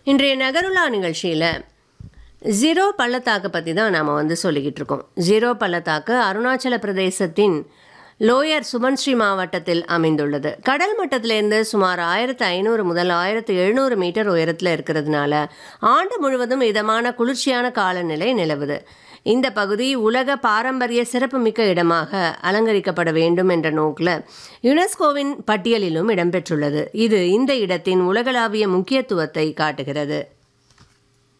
இன்றைய நகருலா நிகழ்ச்சியில் ஜீரோ பள்ளத்தாக்கு பற்றி தான் நாம் வந்து சொல்லிக்கிட்டு இருக்கோம் ஜீரோ பள்ளத்தாக்கு அருணாச்சல பிரதேசத்தின் லோயர் சுபன்ஸ்ரீ மாவட்டத்தில் அமைந்துள்ளது கடல் மட்டத்திலிருந்து சுமார் ஆயிரத்து ஐநூறு முதல் ஆயிரத்து எழுநூறு மீட்டர் உயரத்தில் இருக்கிறதுனால ஆண்டு முழுவதும் இதமான குளிர்ச்சியான காலநிலை நிலவுது இந்த பகுதி உலக பாரம்பரிய சிறப்புமிக்க இடமாக அலங்கரிக்கப்பட வேண்டும் என்ற நோக்கில் யுனெஸ்கோவின் பட்டியலிலும் இடம்பெற்றுள்ளது இது இந்த இடத்தின் உலகளாவிய முக்கியத்துவத்தை காட்டுகிறது